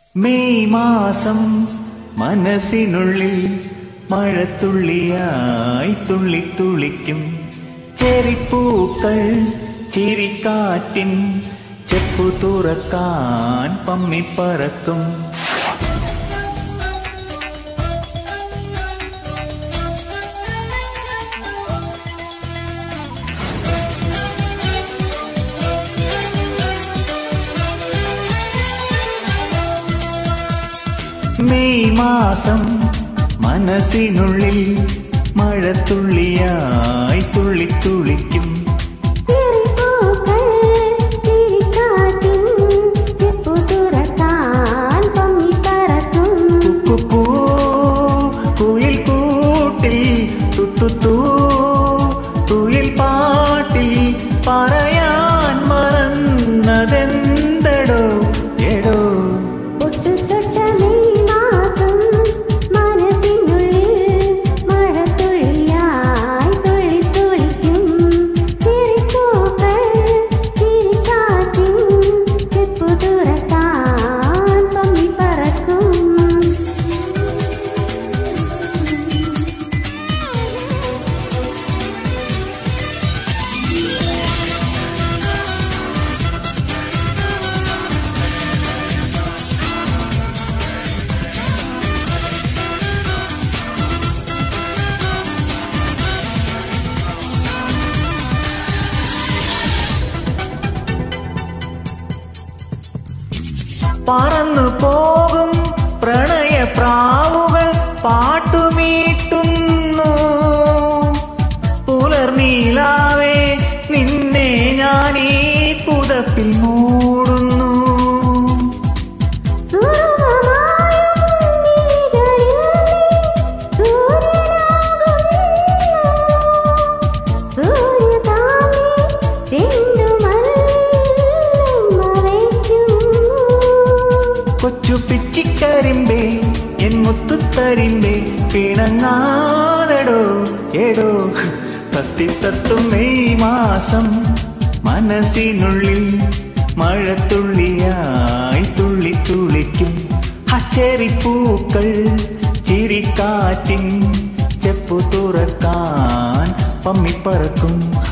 May മാസം മനസ്സിനുള്ളിൽ മഴത്തുള്ളിയായി തുള്ളി തുള്ളിക്കും ചെറിപ്പൂക്കൾ ചിരിക്കാറ്റിൻ ചെപ്പു തുറക്കാൻ പമ്മിപ്പറക്കും മെയ് മാസം മനസ്സിനുള്ളിൽ മഴത്തുള്ളിയായി തുള്ളി തുള്ളിക്കും ചെറിപ്പൂക്കൾ ചിരിക്കാറ്റിൻ ചെപ്പു തുറക്കാൻ പമ്മിപ്പറക്കും കുക്കു കുയിൽ കൂട്ടിൽ തുത്തുത്തു കുയിൽ പാട്ടിൽ പറയാൻ മറന്നതെന്തടോ എടോ ഒട്ടുതൊട്ട മെയ് മാസം മനസ്സിനുള്ളിൽ മഴത്തുള്ളിയായി തുള്ളി തുള്ളിക്കും ചെറിപ്പൂക്കൾ ചിരിക്കാറ്റിൻ ചെപ്പു തുറക്കാൻ പമ്മിപ്പറക്കും പറന്നു പോകും പ്രണയ പ്രാവുകൾ പാട്ടുമീട്ടുന്നു പുലർനീലാവേ നിന്നെ ഞാൻ ഈ പുതപ്പിൽ മൂടുന്നു കൊച്ചു പിച്ചിക്കരിമ്പേ എൻ മുത്തുത്തരിമ്പേ പിണങ്ങാതെടോ എടോ തത്തിത്തത്തും മെയ് മാസം മനസ്സിനുള്ളിൽ മഴത്തുള്ളിയായി തുള്ളി തുള്ളിക്കും ഹച്ചേരിപ്പൂക്കൾ ചിരിക്കാറ്റിൻ ചെപ്പു തുറക്കാൻ പമ്മിപ്പറക്കും